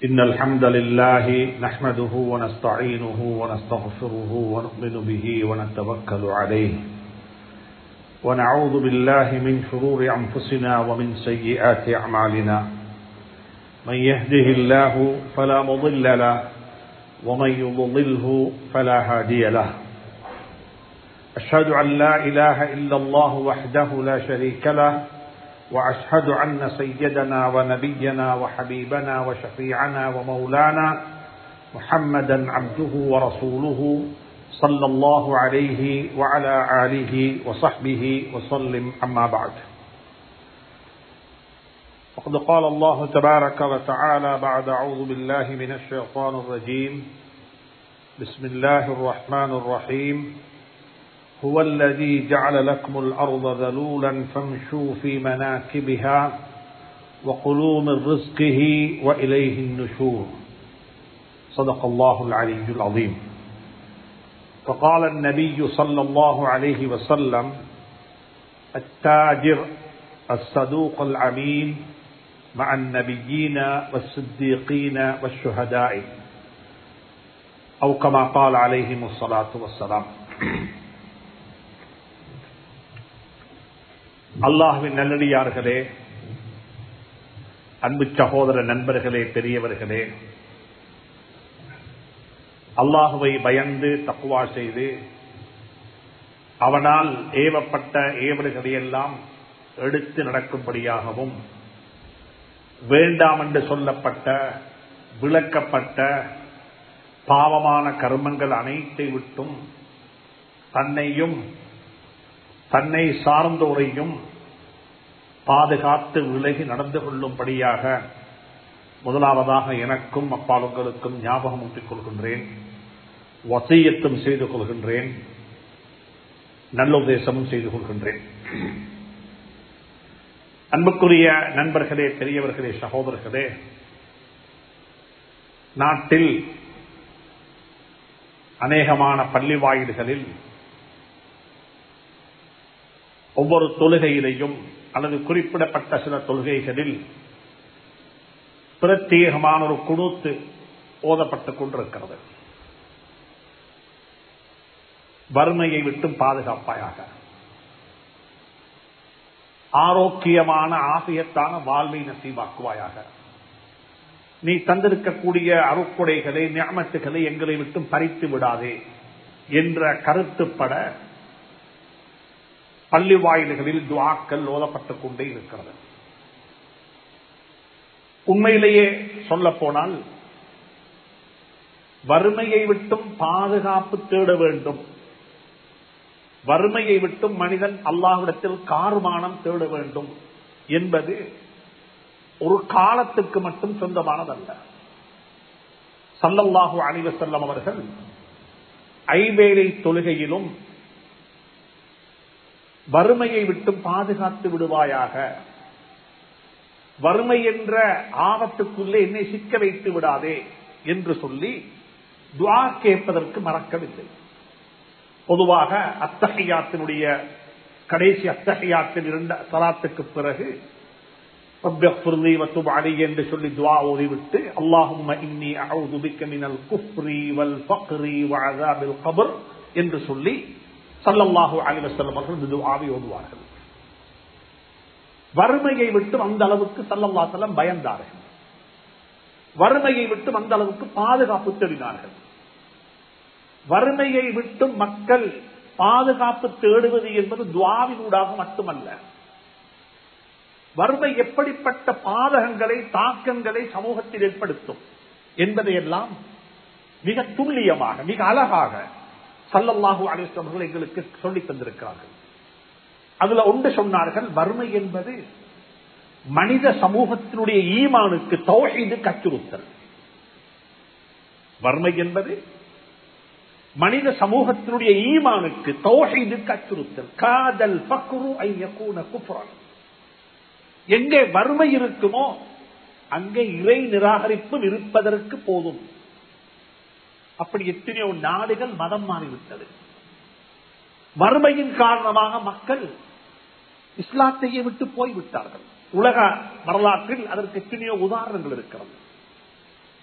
إن الحمد لله نحمده ونستعينه ونستغفره ونؤمن به ونتوكل عليه ونعوذ بالله من شرور أنفسنا ومن سيئات أعمالنا من يهده الله فلا مضل له ومن يضلله فلا هادي له أشهد أن لا إله إلا الله وحده لا شريك له وأشهد أن سيدنا ونبينا وحبيبنا وشفيعنا ومولانا محمدا عبده ورسوله صلى الله عليه وعلى آله وصحبه وسلم أما بعد وقد قال الله تبارك وتعالى بعد أعوذ بالله من الشيطان الرجيم بسم الله الرحمن الرحيم هو الذي جعل لكم الأرض ذلولا فامشوا في مناكبها وقلوا من رزقه وإليه النشور صدق الله العلي العظيم فقال النبي صلى الله عليه وسلم التاجر الصدوق العمين مع النبيين والصديقين والشهداء أو كما قال عليهم الصلاة والسلام அல்லாஹுவின் நல்லடியார்களே அன்பு சகோதர நண்பர்களே பெரியவர்களே அல்லாஹுவை பயந்து தக்குவா செய்து அவனால் ஏவப்பட்ட ஏவல்களையெல்லாம் எடுத்து நடக்கும்படியாகவும் வேண்டாம் என்று சொல்லப்பட்ட விளக்கப்பட்ட பாவமான கர்மங்கள் அனைத்தை விட்டும் தன்னையும் தன்னை சார்ந்தோரையும் பாதுகாத்து விலகி நடந்து கொள்ளும்படியாக முதலாவதாக எனக்கும் அப்பாலுங்களுக்கும் ஞாபகம் ஊட்டிக் கொள்கின்றேன் வசையத்தும் செய்து கொள்கின்றேன் நல்லுபதேசமும் செய்து கொள்கின்றேன் அன்புக்குரிய நண்பர்களே பெரியவர்களே சகோதரர்களே நாட்டில் அநேகமான பள்ளி வாயில்களில் ஒவ்வொரு தொழுகையிலையும் அல்லது குறிப்பிடப்பட்ட சில தொழுகைகளில் பிரத்யேகமான ஒரு குழுத்து ஓதப்பட்டுக் கொண்டிருக்கிறது வறுமையை விட்டும் பாதுகாப்பாயாக ஆரோக்கியமான ஆசியத்தான வாழ்வை நசீவாக்குவாயாக நீ தந்திருக்கக்கூடிய அருக்குடைகளை ஞாபகத்துகளை எங்களை விட்டும் பறித்து விடாதே என்ற கருத்துப்பட பள்ளி வாயில்களில் துவாக்கள் ஓதப்பட்டுக் கொண்டே இருக்கிறது உண்மையிலேயே சொல்ல போனால் வறுமையை விட்டும் பாதுகாப்பு தேட வேண்டும் வறுமையை விட்டும் மனிதன் அல்லாஹிடத்தில் கார்மானம் தேட வேண்டும் என்பது ஒரு காலத்துக்கு மட்டும் சொந்தமானதல்ல சல்லல்லாஹு அணிவசல்லம் அவர்கள் ஐவேளை தொழுகையிலும் வறுமையை விட்டு பாதுகாத்து விடுவாயாக வறுமை என்ற ஆபத்துக்குள்ளே என்னை சிக்க வைத்து விடாதே என்று சொல்லி துவா கேட்பதற்கு மறக்கவில்லை பொதுவாக அத்தகையாத்தினுடைய கடைசி அத்தகையாத்தில் இருந்த சலாத்துக்கு பிறகு என்று சொல்லி துவா ஓதிவிட்டு அல்லாஹும் என்று சொல்லி சல்லல்லாஹு அலிவசல்லம் அவர்கள் துவாவை ஓதுவார்கள் வறுமையை விட்டு அந்த அளவுக்கு சல்லல்லா செல்லம் பயந்தார்கள் வறுமையை விட்டு அந்த அளவுக்கு பாதுகாப்பு தேடினார்கள் வறுமையை விட்டு மக்கள் பாதுகாப்பு தேடுவது என்பது துவாவினூடாக மட்டுமல்ல வறுமை எப்படிப்பட்ட பாதகங்களை தாக்கங்களை சமூகத்தில் ஏற்படுத்தும் என்பதையெல்லாம் மிக துல்லியமாக மிக அழகாக சல்லல்லாஹூ அலிஸ்லவர்கள் எங்களுக்கு சொல்லித் தந்திருக்கிறார்கள் அதுல ஒன்று சொன்னார்கள் வறுமை என்பது மனித சமூகத்தினுடைய ஈமானுக்கு தௌஹீது கச்சுறுத்தல் வறுமை என்பது மனித சமூகத்தினுடைய ஈமானுக்கு தௌஹீது கச்சுறுத்தல் காதல் பக்ரு ஐயக்கூன குப்ரான் எங்கே வறுமை இருக்குமோ அங்கே இறை நிராகரிப்பு இருப்பதற்கு போதும் அப்படி எத்தனையோ நாடுகள் மதம் மாறிவிட்டது வறுமையின் காரணமாக மக்கள் இஸ்லாத்தையே விட்டு போய்விட்டார்கள் உலக வரலாற்றில் அதற்கு எத்தனையோ உதாரணங்கள் இருக்கிறது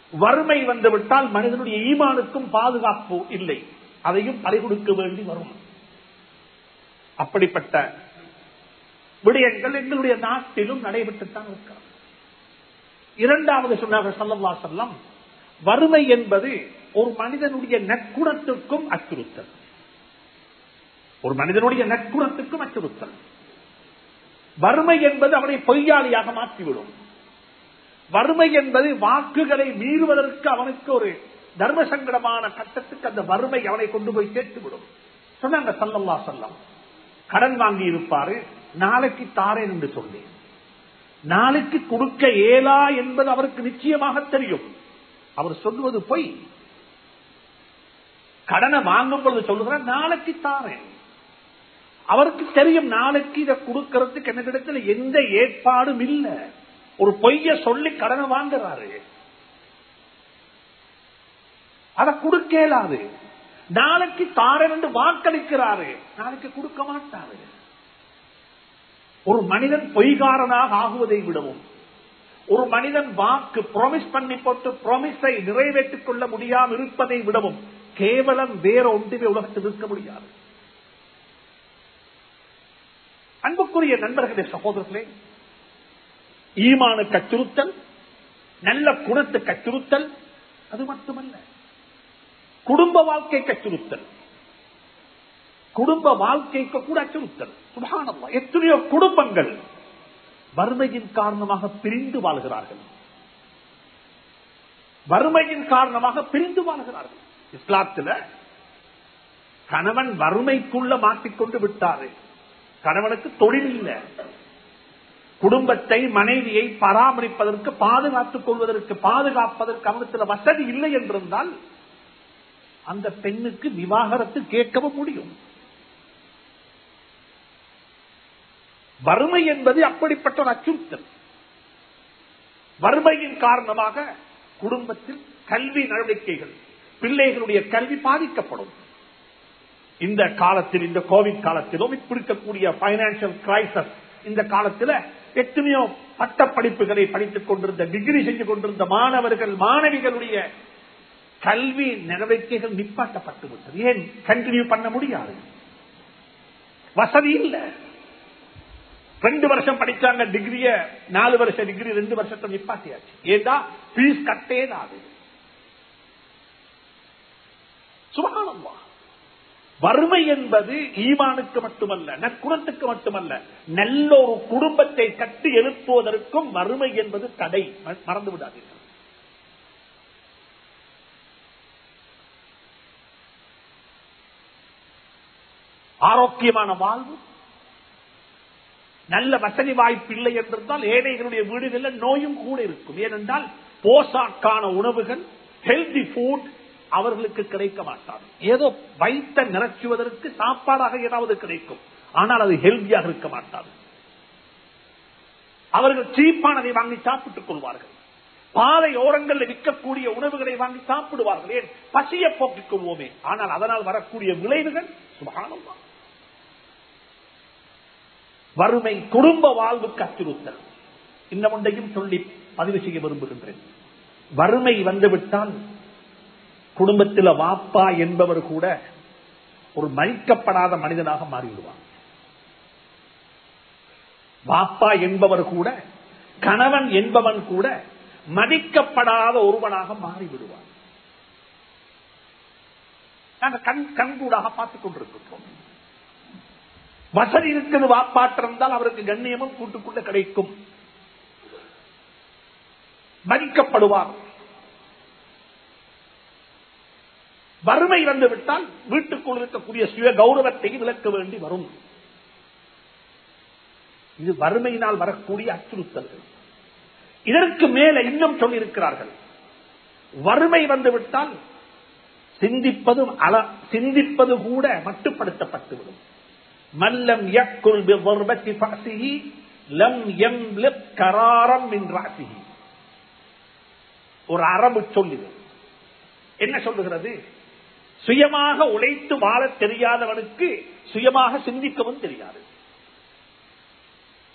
வறுமை வந்துவிட்டால் மனிதனுடைய ஈமானுக்கும் பாதுகாப்பு இல்லை அதையும் பறி கொடுக்க வேண்டி வரும் அப்படிப்பட்ட விடயங்கள் எங்களுடைய நாட்டிலும் நடைபெற்றுத்தான் இருக்கிறது இரண்டாவது சொன்னார்கள் சல்லல்லா செல்லம் வறுமை என்பது ஒரு மனிதனுடைய நற்குணத்துக்கும் அச்சுறுத்தல் ஒரு மனிதனுடைய நற்குணத்துக்கும் அச்சுறுத்தல் வறுமை என்பது அவனை பொய்யாளியாக மாற்றிவிடும் வறுமை என்பது வாக்குகளை மீறுவதற்கு அவனுக்கு ஒரு தர்ம சங்கடமான கட்டத்துக்கு அந்த வறுமை அவனை கொண்டு போய் சேர்த்துவிடும் சொன்னாங்க சல்லல்லா சொல்லம் கடன் வாங்கி இருப்பாரு நாளைக்கு தாரேன் என்று சொல்லி நாளைக்கு கொடுக்க இயலா என்பது அவருக்கு நிச்சயமாக தெரியும் அவர் சொல்லுவது பொய் கடனை வாங்கும் பொழுது சொல்லுகிற நாளைக்கு தாரேன் அவருக்கு தெரியும் நாளைக்கு இதை கொடுக்கறதுக்கு என்னிடத்துல எந்த ஏற்பாடும் இல்லை ஒரு பொய்ய சொல்லி கடனை வாங்குறாரு அதை கொடுக்க இயலாது நாளைக்கு தாரன் என்று வாக்களிக்கிறாரு நாளைக்கு கொடுக்க மாட்டாரு ஒரு மனிதன் பொய்காரனாக ஆகுவதை விடவும் ஒரு மனிதன் வாக்கு ப்ராமிஸ் பண்ணி போட்டு ப்ராமிஸை நிறைவேற்றிக் கொள்ள முடியாமல் இருப்பதை விடவும் கேவலம் வேற ஒன்றுமே உலகத்தில் இருக்க முடியாது அன்புக்குரிய நண்பர்களே சகோதரர்களே ஈமான கச்சுறுத்தல் நல்ல குணத்து கச்சுறுத்தல் அது மட்டுமல்ல குடும்ப வாழ்க்கை அச்சுறுத்தல் குடும்ப வாழ்க்கைக்கு கூட அச்சுறுத்தல் சுபானம்மா எத்தனையோ குடும்பங்கள் வறுமையின் காரணமாக பிரிந்து வாழ்கிறார்கள் வறுமையின் காரணமாக பிரிந்து வாழ்கிறார்கள் இஸ்லாத்துல கணவன் வறுமைக்குள்ள மாட்டிக்கொண்டு விட்டாரு கணவனுக்கு தொழில் இல்லை குடும்பத்தை மனைவியை பராமரிப்பதற்கு பாதுகாத்துக் கொள்வதற்கு பாதுகாப்பதற்கு அவனத்தில் வசதி இல்லை என்றிருந்தால் அந்த பெண்ணுக்கு விவாகரத்து கேட்கவும் முடியும் வறுமை என்பது அப்படிப்பட்ட ஒரு அச்சுறுத்தல் வறுமையின் காரணமாக குடும்பத்தில் கல்வி நடவடிக்கைகள் பிள்ளைகளுடைய கல்வி பாதிக்கப்படும் இந்த காலத்தில் இந்த கோவிட் காலத்திலும் இப்படி இருக்கக்கூடிய பைனான்சியல் கிரைசஸ் இந்த காலத்தில் எத்தனையோ பட்ட படிப்புகளை படித்துக் கொண்டிருந்த டிகிரி செஞ்சு கொண்டிருந்த மாணவர்கள் மாணவிகளுடைய கல்வி நடவடிக்கைகள் நிப்பாட்டப்பட்டு விட்டது ஏன் கண்டினியூ பண்ண முடியாது வசதி இல்லை ரெண்டு வருஷம் படிச்சாங்க டிகிரிய நாலு வருஷம் டிகிரி ரெண்டு வருஷத்தை நிப்பாட்டியாச்சு ஏதா பீஸ் கட்டேதாது சுபகானம்மா வறுமை என்பது ஈமானுக்கு மட்டுமல்ல நற்குணத்துக்கு மட்டுமல்ல நல்ல ஒரு குடும்பத்தை கட்டி எழுப்புவதற்கும் வறுமை என்பது தடை மறந்து விடாதீர்கள் ஆரோக்கியமான வாழ்வு நல்ல வசதி வாய்ப்பு இல்லை என்றிருந்தால் ஏழைகளுடைய வீடுகளில் நோயும் கூட இருக்கும் ஏனென்றால் போசாக்கான உணவுகள் ஹெல்தி ஃபுட் அவர்களுக்கு கிடைக்க மாட்டாது ஏதோ வைத்த நிரச்சுவதற்கு சாப்பாடாக ஏதாவது கிடைக்கும் ஆனால் அது ஹெல்தியாக இருக்க மாட்டாது அவர்கள் சீப்பானதை வாங்கி சாப்பிட்டுக் கொள்வார்கள் பாதை ஓரங்களில் விற்கக்கூடிய உணவுகளை வாங்கி சாப்பிடுவார்கள் ஏன் பசிய போக்கிக் கொள்வோமே ஆனால் அதனால் வரக்கூடிய விளைவுகள் சுபானமா வறுமை குடும்ப வாழ்வுக்கு அச்சுறுத்தல் இந்த ஒன்றையும் சொல்லி பதிவு செய்ய விரும்புகின்றேன் வறுமை வந்துவிட்டால் குடும்பத்தில் வாப்பா என்பவர் கூட ஒரு மதிக்கப்படாத மனிதனாக மாறிவிடுவார் வாப்பா என்பவர் கூட கணவன் என்பவன் கூட மதிக்கப்படாத ஒருவனாக மாறிவிடுவார் நாங்கள் கண் கண்கூடாக பார்த்துக் கொண்டிருக்கின்றோம் வசதி இருக்கிறது வாப்பாற்றிருந்தால் அவருக்கு கண்ணியமும் கூட்டுக்குள்ள கிடைக்கும் மதிக்கப்படுவார் வறுமை வந்துவிட்டால் வீட்டுக்குள் இருக்கக்கூடிய சுய கௌரவத்தை விளக்க வேண்டி வரும் இது வறுமையினால் வரக்கூடிய அச்சுறுத்தல்கள் இதற்கு மேல இன்னும் சொல்லியிருக்கிறார்கள் வறுமை வந்துவிட்டால் சிந்திப்பதும் அள சிந்திப்பது கூட மட்டுப்படுத்தப்பட்டுவிடும் மல்லம் யக்குல் பிவர்பத்தி ஃபஅசிஹி லம் யம்லிக் கராரம் மின் ராசிஹி ஒரு அரபு சொல்லுது என்ன சொல்லுகிறது சுயமாக உழைத்து வாழ தெரியாதவனுக்கு சுயமாக சிந்திக்கவும் தெரியாது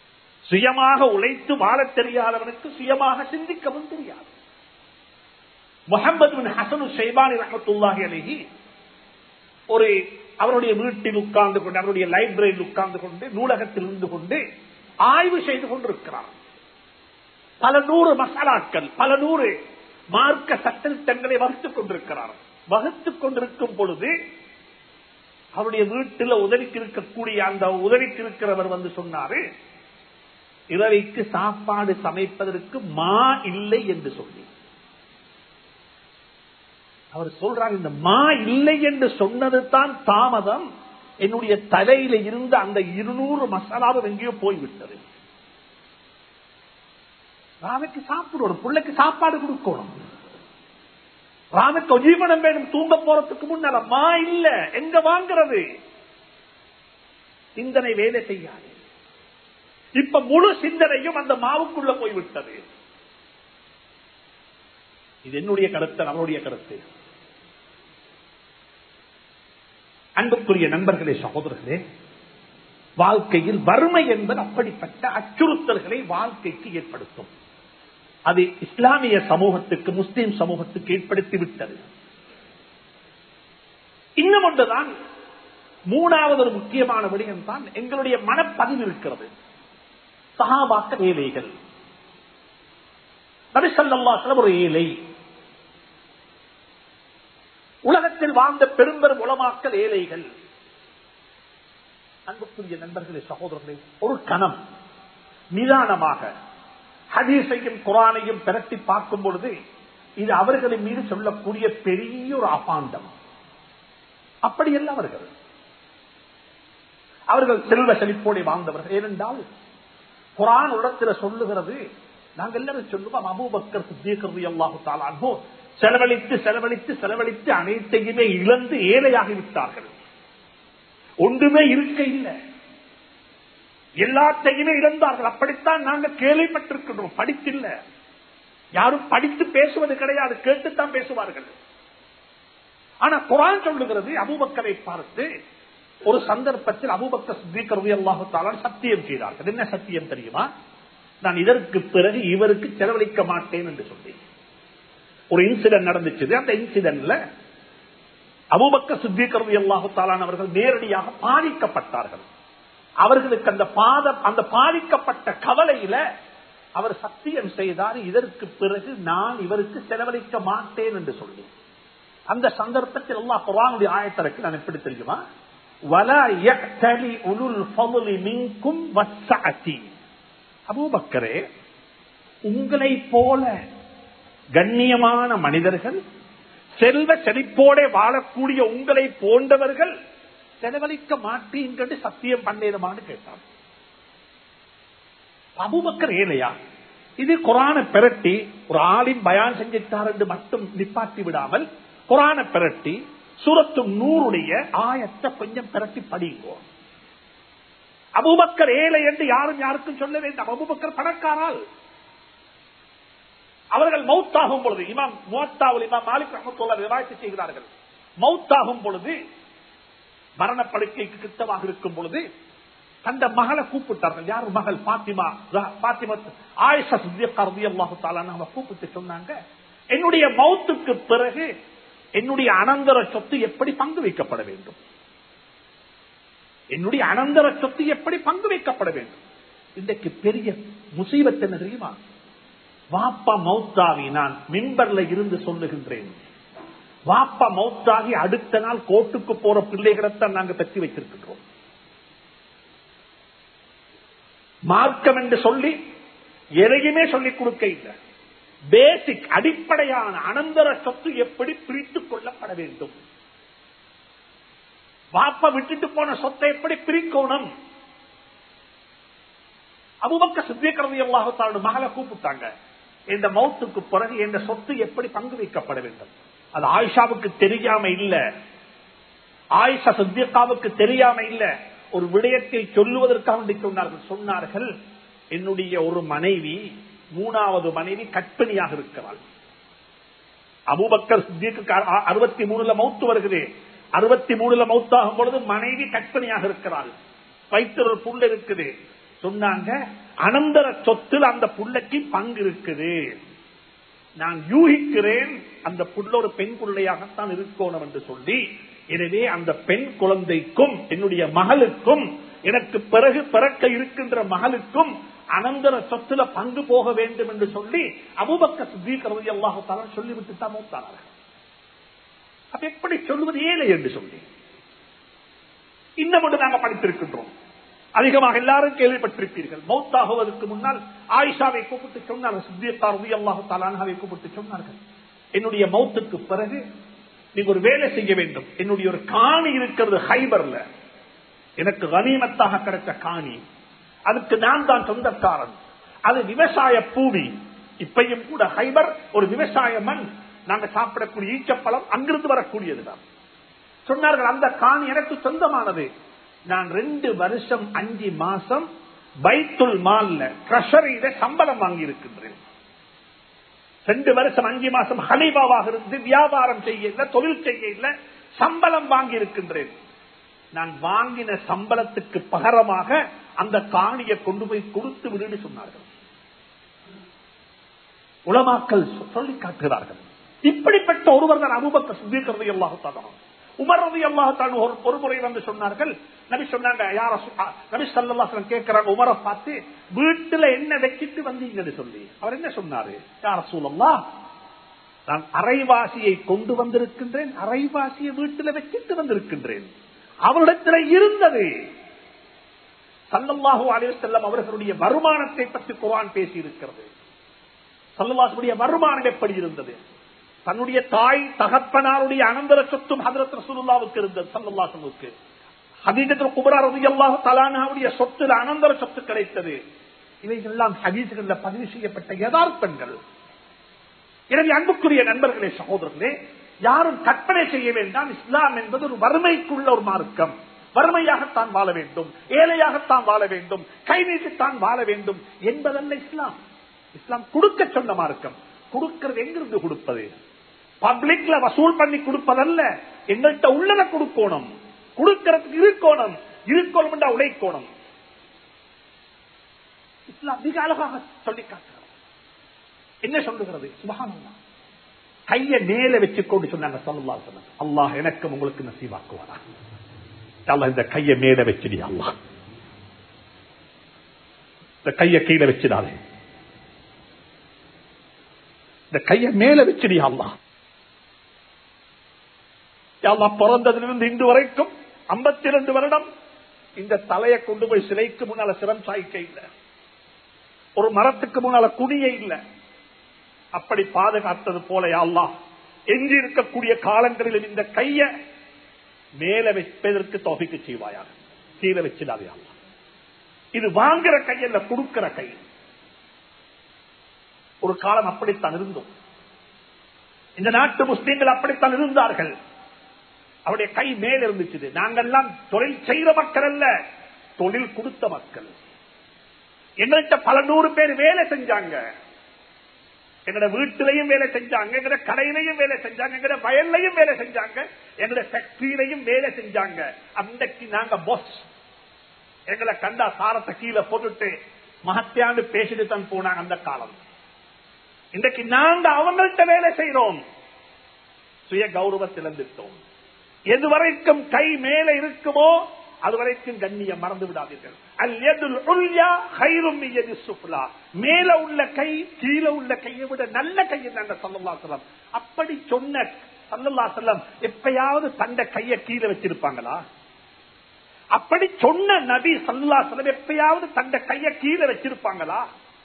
சுயமாக உழைத்து வாழ தெரியாதவனுக்கு சுயமாக சிந்திக்கவும் தெரியாது முகமது பின் ஹசனு ஷைபானி ரஹமத்துல்லாஹி அலைஹி ஒரு அவருடைய வீட்டில் உட்கார்ந்து கொண்டு அவருடைய லைப்ரரியில் உட்கார்ந்து கொண்டு நூலகத்தில் இருந்து கொண்டு ஆய்வு செய்து கொண்டிருக்கிறார் பல நூறு மசாலாக்கள் பல நூறு மார்க்க சட்டத்திட்டங்களை வகுத்துக் கொண்டிருக்கிறார் வகுத்துக் கொண்டிருக்கும் பொழுது அவருடைய வீட்டில் உதவிக்கு இருக்கக்கூடிய அந்த உதவிக்கு இருக்கிறவர் வந்து சொன்னாரு இரவைக்கு சாப்பாடு சமைப்பதற்கு மா இல்லை என்று சொல்லி அவர் சொல்றாங்க இந்த மா இல்லை என்று சொன்னது தான் தாமதம் என்னுடைய தலையில இருந்த அந்த இருநூறு மசாலாவும் எங்கேயோ போய்விட்டது ராமைக்கு சாப்பிடணும் பிள்ளைக்கு சாப்பாடு கொடுக்கணும் ராமைக்கு ஜீவனம் வேணும் தூங்க போறதுக்கு முன்னால மா இல்ல எங்க வாங்குறது சிந்தனை வேலை செய்யாது இப்ப முழு சிந்தனையும் அந்த மாவுக்குள்ள போய்விட்டது இது என்னுடைய கருத்து அவருடைய கருத்து அன்புக்குரிய நண்பர்களே சகோதரர்களே வாழ்க்கையில் வறுமை என்பது அப்படிப்பட்ட அச்சுறுத்தல்களை வாழ்க்கைக்கு ஏற்படுத்தும் அது இஸ்லாமிய சமூகத்துக்கு முஸ்லிம் சமூகத்துக்கு ஏற்படுத்தி விட்டது இன்னும் ஒன்றுதான் மூணாவது ஒரு முக்கியமான விடயம் தான் எங்களுடைய மனப்பதிவு இருக்கிறது சகாபாக்க ஏழைகள் நபிசல்லாசலம் ஒரு ஏழை உலகத்தில் வாழ்ந்த பெரும்பெரும் உலமாக்கல் ஏழைகள் அன்புக்குரிய நண்பர்களே சகோதரர்களே ஒரு கணம் நிதானமாக ஹதீஸையும் குரானையும் பிரட்டி பார்க்கும் பொழுது இது அவர்களின் மீது சொல்லக்கூடிய பெரிய ஒரு அபாண்டம் அப்படியல்ல அவர்கள் அவர்கள் செல்வ செழிப்போடு வாழ்ந்தவர்கள் ஏனென்றால் குரான் இடத்துல சொல்லுகிறது நாங்கள் எல்லாரும் சொல்லுவோம் அபூபக்கர் சித்தியக்கிறது அல்லாஹு தாலானோ செலவழித்து செலவழித்து செலவழித்து அனைத்தையுமே இழந்து ஏழையாகி விட்டார்கள் ஒன்றுமே இருக்க இல்லை எல்லாத்தையுமே இழந்தார்கள் அப்படித்தான் நாங்கள் கேள்விப்பட்டிருக்கின்றோம் படித்தில்ல யாரும் படித்து பேசுவது கிடையாது கேட்டுத்தான் பேசுவார்கள் ஆனா குரான் சொல்லுகிறது அபூபக்கரை பார்த்து ஒரு சந்தர்ப்பத்தில் அபூபக்க சித்திக்கிறது அல்லாஹால சத்தியம் செய்தார்கள் என்ன சத்தியம் தெரியுமா நான் இதற்கு பிறகு இவருக்கு செலவழிக்க மாட்டேன் என்று சொல்லி ஒரு இன்சிடென்ட் நடந்துச்சு அந்த இன்சிடென்ட்ல அபுபக்க சித்திக்கிறது அல்லாஹாலான் அவர்கள் நேரடியாக பாதிக்கப்பட்டார்கள் அவர்களுக்கு அந்த பாதம் அந்த பாதிக்கப்பட்ட கவலையில அவர் சத்தியம் செய்தார் இதற்கு பிறகு நான் இவருக்கு செலவழிக்க மாட்டேன் என்று சொல்லி அந்த சந்தர்ப்பத்தில் அல்லா குரானுடைய ஆயத்தருக்கு நான் எப்படி தெரியுமா அபூபக்கரே உங்களை போல கண்ணியமான மனிதர்கள் செல்வ செழிப்போட வாழக்கூடிய உங்களை போன்றவர்கள் செலவழிக்க மாட்டீங்க சத்தியம் பண்ணேதுமான்னு கேட்டார் அபுபக்கர் ஏழையா இது குரான பெரட்டி ஒரு ஆளின் பயான் செஞ்சிட்டார் என்று மட்டும் நிப்பாட்டி விடாமல் குரான பெரட்டி சுரத்து நூறுடைய ஆயத்தை கொஞ்சம் பெரட்டி படிங்கோ அபுபக்கர் ஏழை என்று யாரும் யாருக்கும் சொல்ல வேண்டாம் அபுபக்கர் பணக்காரால் அவர்கள் மௌத்தாகும் பொழுது இமாம் மோத்தாவில் இமாம் மாலிக் ரஹமத்துல்லா விவாதித்து செய்கிறார்கள் மௌத்தாகும் பொழுது மரணப்படுக்கைக்கு கிட்டமாக இருக்கும் பொழுது தந்த மகளை கூப்பிட்டார்கள் யார் மகள் பாத்திமா பாத்திமா ஆயிஷா சுத்தியக்காரதி அல்லாஹு தாலான கூப்பிட்டு சொன்னாங்க என்னுடைய மௌத்துக்கு பிறகு என்னுடைய அனந்தர சொத்து எப்படி பங்கு வைக்கப்பட வேண்டும் என்னுடைய அனந்தர சொத்து எப்படி பங்கு வைக்கப்பட வேண்டும் இன்றைக்கு பெரிய முசீபத் என்ன தெரியுமா வாப்பா மௌத்தாகி நான் மின்பர்ல இருந்து சொல்லுகின்றேன் வாப்பா மௌத்தாகி அடுத்த நாள் கோட்டுக்கு போற பிள்ளைகளைத்தான் நாங்க பெற்றி வைத்திருக்கின்றோம் மார்க்கம் என்று சொல்லி எதையுமே சொல்லிக் கொடுக்க இல்லை பேசிக் அடிப்படையான அனந்தர சொத்து எப்படி பிரித்துக் கொள்ளப்பட வேண்டும் வாப்பா விட்டுட்டு போன சொத்தை எப்படி பிரிக்கணும் அபுபக்க சித்தியக்கிறது எல்லாத்தாரோட மகளை கூப்பிட்டாங்க இந்த மௌத்துக்கு பிறகு இந்த சொத்து எப்படி பங்கு வைக்கப்பட வேண்டும் அது ஆயிஷாவுக்கு தெரியாம இல்ல ஆயிஷா சித்தியக்காவுக்கு தெரியாம இல்ல ஒரு விடயத்தை சொல்லுவதற்காக சொன்னார்கள் சொன்னார்கள் என்னுடைய ஒரு மனைவி மூணாவது மனைவி கற்பிணியாக இருக்கிறாள் அபுபக்கர் சித்திக்கு அறுபத்தி மூணுல மௌத்து வருகிறது அறுபத்தி மூணுல மௌத்தாகும் பொழுது மனைவி கற்பனையாக இருக்கிறாள் வயிற்று ஒரு புள்ள இருக்குது சொன்னாங்க அனந்தர சொத்தில் அந்த புள்ளைக்கு பங்கு இருக்குது நான் யூகிக்கிறேன் அந்த புள்ள ஒரு பெண் பிள்ளையாகத்தான் இருக்கணும் என்று சொல்லி எனவே அந்த பெண் குழந்தைக்கும் என்னுடைய மகளுக்கும் எனக்கு பிறகு பிறக்க இருக்கின்ற மகளுக்கும் அனந்தர சொத்துல பங்கு போக வேண்டும் என்று சொல்லி அபுபக்க சித்தீக்கிறது அல்லாஹால சொல்லிவிட்டு தான் மூத்தானார்கள் அப்ப எப்படி சொல்லுவது ஏழை என்று சொல்லி இன்னும் ஒன்று நாங்கள் படித்திருக்கின்றோம் அதிகமாக எல்லாரும் கேள்விப்பட்டிருப்பீர்கள் மௌத்தாகுவதற்கு முன்னால் ஆயிஷாவை கூப்பிட்டு சொன்னார்கள் சித்தியத்தார் உதவி அல்லாஹு தாலானாவை கூப்பிட்டு சொன்னார்கள் என்னுடைய மௌத்துக்கு பிறகு நீங்க ஒரு வேலை செய்ய வேண்டும் என்னுடைய ஒரு காணி இருக்கிறது ஹைபர்ல எனக்கு கனிமத்தாக கிடைச்ச காணி அதுக்கு நான் தான் சொந்தக்காரன் அது விவசாய பூமி இப்பையும் கூட ஹைபர் ஒரு விவசாய மண் நாங்க சாப்பிடக்கூடிய ஈச்சப்பழம் அங்கிருந்து வரக்கூடியதுதான் சொன்னார்கள் அந்த காணி எனக்கு சொந்தமானது நான் ரெண்டு வருஷம் அஞ்சு மாசம் பைத்துல் மால்ல ட்ரெஷரியில சம்பளம் வாங்கி இருக்கின்றேன் ரெண்டு வருஷம் அஞ்சு மாசம் ஹலீபாவாக இருந்து வியாபாரம் செய்ய இல்லை தொழில் செய்ய இல்லை சம்பளம் வாங்கி இருக்கின்றேன் நான் வாங்கின சம்பளத்துக்கு பகரமாக அந்த காணியை கொண்டு போய் கொடுத்து விடுன்னு சொன்னார்கள் உலமாக்கள் சொல்லி காட்டுகிறார்கள் இப்படிப்பட்ட ஒருவர் தான் அபுபக்க சித்திக்கிறது எல்லாத்தான் உமர் ரவி அல்லாஹான் ஒரு முறை வந்து சொன்னார்கள் நபி சொன்னாங்க யார நபி சல்லாசலம் கேட்கிறாங்க உமரை பார்த்து வீட்டுல என்ன வச்சிட்டு வந்தீங்கன்னு சொல்லி அவர் என்ன சொன்னாரு யார சூழல்லா நான் அரைவாசியை கொண்டு வந்திருக்கின்றேன் அரைவாசியை வீட்டுல வச்சிட்டு வந்திருக்கின்றேன் அவரிடத்துல இருந்தது சல்லல்லாஹு அலைய செல்லம் அவர்களுடைய வருமானத்தை பற்றி குரான் பேசி இருக்கிறது சல்லல்லாசுடைய வருமானம் எப்படி இருந்தது தன்னுடைய தாய் தகப்பனாருடைய அனந்தர சொத்தும் ஹதரத் ரசூலுல்லாவுக்கு இருந்தது சல்லல்லாசமுக்கு ஹதீஜத்தில் குபரா ரவி அல்லாஹு தலானாவுடைய சொத்துல அனந்தர சொத்து கிடைத்தது இவைகள்லாம் ஹதீசுகள்ல பதிவு செய்யப்பட்ட யதார்த்தங்கள் எனவே அன்புக்குரிய நண்பர்களே சகோதரர்களே யாரும் கற்பனை செய்ய வேண்டாம் இஸ்லாம் என்பது ஒரு வறுமைக்குள்ள ஒரு மார்க்கம் வறுமையாகத்தான் வாழ வேண்டும் ஏழையாகத்தான் வாழ வேண்டும் கை நீட்டித்தான் வாழ வேண்டும் என்பதல்ல இஸ்லாம் இஸ்லாம் கொடுக்க சொன்ன மார்க்கம் கொடுக்கிறது எங்கிருந்து கொடுப்பது பப்ளிக்ல வசூல் பண்ணி கொடுப்பதல்ல எங்கள்கிட்ட உள்ளத கொடுக்கணும் கொடுக்கிறதுக்கு இருக்கணும் இருக்கணும் உழைக்கணும் இஸ்லாம் மிக அழகாக சொல்லி காட்டுகிறது என்ன சொல்லுகிறது சுபகானந்தா கைய மேல வச்சுக்கொண்டு சொன்னாங்க சொல்லலா சொன்னாங்க அல்லாஹ் எனக்கும் உங்களுக்கு நசீவாக்குவாரா அல்லாஹ் இந்த கைய மேல வச்சிடி அல்லாஹ் இந்த கைய கீழே வச்சிடாதே இந்த கைய மேல வச்சிடி அல்லாஹ் அல்லா பிறந்ததிலிருந்து இன்று வரைக்கும் ஐம்பத்தி இரண்டு வருடம் இந்த தலையை கொண்டு போய் சிலைக்கு முன்னால சிரம் சாய்க்க இல்லை ஒரு மரத்துக்கு முன்னால குடியே இல்லை அப்படி பாதுகாத்தது போல அல்லா எஞ்சி இருக்கக்கூடிய காலங்களிலும் இந்த கைய மேல வைப்பதற்கு தொகைக்கு செய்வாயாக கீழே வச்சிடாதே அல்லா இது வாங்குற கையல்ல கொடுக்கிற கை ஒரு காலம் அப்படித்தான் இருந்தோம் இந்த நாட்டு முஸ்லீம்கள் அப்படித்தான் இருந்தார்கள் அவருடைய கை மேல இருந்துச்சு நாங்கெல்லாம் தொழில் செய்த மக்கள் அல்ல தொழில் கொடுத்த மக்கள் எங்கள்கிட்ட பல நூறு பேர் வேலை செஞ்சாங்க எங்கட வீட்டிலையும் வேலை செஞ்சாங்க எங்கட கடையிலையும் வேலை செஞ்சாங்க எங்கட வயல்லையும் வேலை செஞ்சாங்க எங்கட ஃபேக்டரியிலையும் வேலை செஞ்சாங்க அன்றைக்கு நாங்க பொஸ் எங்களை கண்டா சாரத்தை கீழே போட்டுட்டு மகத்தியாண்டு பேசிட்டு தான் போனாங்க அந்த காலம் இன்றைக்கு நாங்க அவங்கள்ட்ட வேலை செய்யறோம் சுய கௌரவத்தில் இருந்துட்டோம் எது வரைக்கும் கை மேல இருக்குமோ அது வரைக்கும் கண்ணியம் மறந்து விடாதீர்கள் மேல உள்ள கை கீழே உள்ள கையை விட நல்ல கையை தாங்க சல்லல்லா செல்லம் அப்படி சொன்ன சல்லல்லா செல்லம் எப்பயாவது தண்ட கைய கீழே வச்சிருப்பாங்களா அப்படி சொன்ன நபி சல்லா செல்லம் எப்பயாவது தண்ட கைய கீழே வச்சிருப்பாங்களா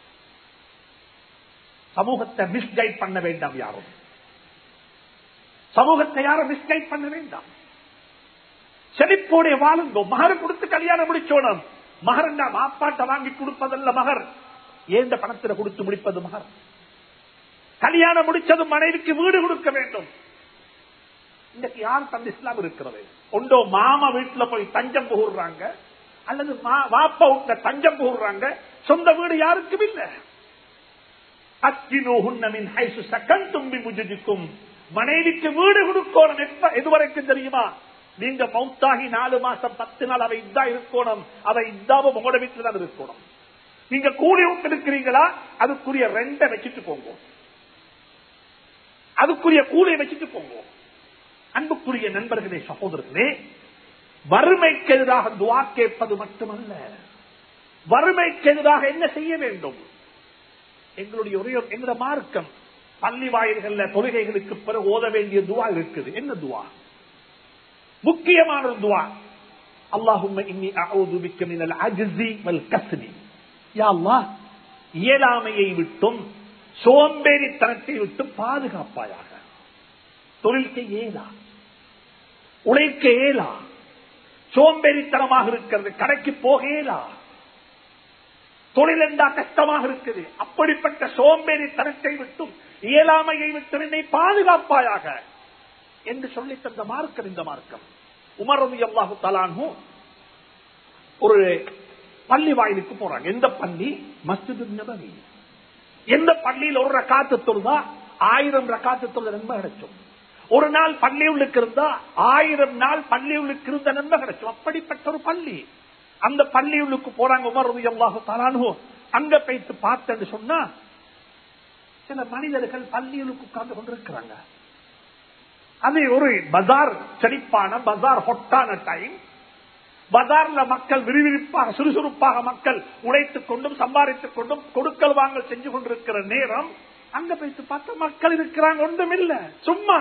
சமூகத்தை மிஸ்கைட் பண்ண வேண்டாம் யாரும் சமூகத்தை யாரும் மிஸ்கைட் பண்ண வேண்டாம் செழிப்போடைய வாழுங்கோ மகர் கொடுத்து கல்யாணம் முடிச்சோணும் மகர் மாப்பாட்ட வாங்கி கொடுப்பதல்ல மகர் ஏந்த பணத்துல கொடுத்து முடிப்பது மகர் கல்யாணம் முடிச்சது மனைவிக்கு வீடு கொடுக்க வேண்டும் இன்னைக்கு யார் தந்த இஸ்லாம் இருக்கிறது ஒன்றோ மாமா வீட்டுல போய் தஞ்சம் புகுறாங்க அல்லது வாப்பா வீட்டுல தஞ்சம் புகுறாங்க சொந்த வீடு யாருக்கும் இல்ல அத்தினோகுன்னமின் ஹைசு சக்கன் தும்பி முஜிக்கும் மனைவிக்கு வீடு கொடுக்கணும் எப்ப எதுவரைக்கும் தெரியுமா நீங்க மௌத்தாகி நாலு மாசம் பத்து நாள் அவை இதா இருக்கணும் அவை இதாவும் உங்களோட வீட்டுல தான் இருக்கணும் நீங்க கூலி விட்டு இருக்கிறீங்களா அதுக்குரிய ரெண்ட வச்சுட்டு போங்க அதுக்குரிய கூலியை வச்சுட்டு போவோம் அன்புக்குரிய நண்பர்களே சகோதரர்களே வறுமைக்கு எதிராக துவா கேட்பது மட்டுமல்ல வறுமைக்கு எதிராக என்ன செய்ய வேண்டும் எங்களுடைய ஒரே ஒரு- எங்களோட மார்க்கம் பள்ளி வாயில்கள்ல தொழுகைகளுக்கு பிறகு ஓத வேண்டிய துவா இருக்குது என்ன துவா முக்கியமான ஒரு துவா அல்லாஹும்ம இன்னி அஊது பிக்க மினல் அஜ்ஸி வல் கஸ்லி யா அல்லாஹ் இயலாமையை விட்டும் சோம்பேறித்தனத்தை விட்டு பாதுகாப்பாயாக தொழிலுக்கு ஏலா உழைக்க ஏலா சோம்பேறித்தனமாக இருக்கிறது கடைக்கு போக ஏலா தொழில் என்றா கஷ்டமாக இருக்குது அப்படிப்பட்ட சோம்பேறித்தனத்தை விட்டும் இயலாமையை விட்டு என்னை பாதுகாப்பாயாக என்று சொல்லி தந்த மார்க்கம் இந்த மார்க்கம் உமர் ரவி அல்லாஹு தலானு ஒரு பள்ளி வாயிலுக்கு போறாங்க எந்த பள்ளி மஸ்ஜிது நபவி எந்த பள்ளியில் ஒரு ரக்காத்து தொழுதா ஆயிரம் ரக்காத்து தொழுத நன்மை கிடைக்கும் ஒரு நாள் பள்ளியுள்ளுக்கு இருந்தா ஆயிரம் நாள் பள்ளியுள்ளுக்கு இருந்த நன்மை கிடைக்கும் அப்படிப்பட்ட ஒரு பள்ளி அந்த பள்ளியுள்ளுக்கு போறாங்க உமர் ரவி அல்லாஹு தலானு அங்க போயிட்டு பார்த்தேன்னு சொன்னா சில மனிதர்கள் பள்ளியுள்ளுக்கு உட்கார்ந்து கொண்டிருக்கிறாங்க அது ஒரு பஜார் செழிப்பான பஜார் ஹொட்டான டைம் பஜார்ல மக்கள் விறுவிறுப்பாக சுறுசுறுப்பாக மக்கள் உழைத்துக் கொண்டும் சம்பாதித்துக் கொண்டும் கொடுக்கல் வாங்கல் செஞ்சு கொண்டிருக்கிற நேரம் அங்க போயிட்டு பார்த்தா மக்கள் இருக்கிறாங்க ஒன்றும் இல்ல சும்மா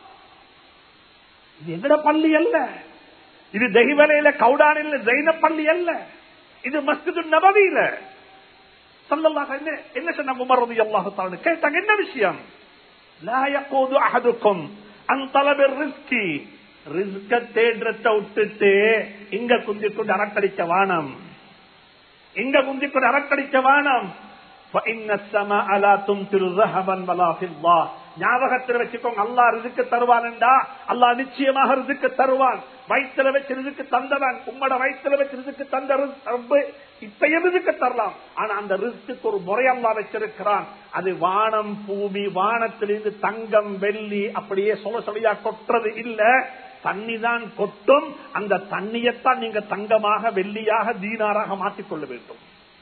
இது எங்கட பள்ளி அல்ல இது தெய்வலையில கவுடானில் ஜெயின பள்ளி அல்ல இது மஸ்ஜிது நபவியில சல்லல்லாஹு என்ன என்ன சொன்னாங்க உமர் ரலியல்லாஹு தஆலா கேட்டாங்க என்ன விஷயம் லா யகூது அஹதுக்கும் அன் தலபிர் ரிஸ்கி ரிஸ்க தேடுறத விட்டுட்டு இங்க குந்தி கொண்டு அரட்டடிச்ச வானம் இங்க குந்தி கொண்டு அரட்டடிச்ச வானம் فإن السماء لا تمطر ذهبا ولا فضة ஞாபகத்தில் வச்சுக்கோங்க அல்லாஹ் ரிதுக்கு தருவான் என்றா அல்லாஹ் நிச்சயமாக ரிதுக்கு தருவான் வயிற்றுல வச்சு ரிதுக்கு தந்தவன் உம்மட வயிற்றுல வச்சு ரிதுக்கு தந்த ரப்பு இப்பயும் ரிதுக்கு தரலாம் ஆனா அந்த ரிஸ்க்கு ஒரு முறை அல்லா வச்சிருக்கிறான் அது வானம் பூமி வானத்திலிருந்து தங்கம் வெள்ளி அப்படியே சொல சொலியா கொட்டுறது இல்ல தண்ணி தான் கொட்டும் அந்த தண்ணியத்தான் நீங்க தங்கமாக வெள்ளியாக தீனாராக மாற்றிக்கொள்ள வேண்டும்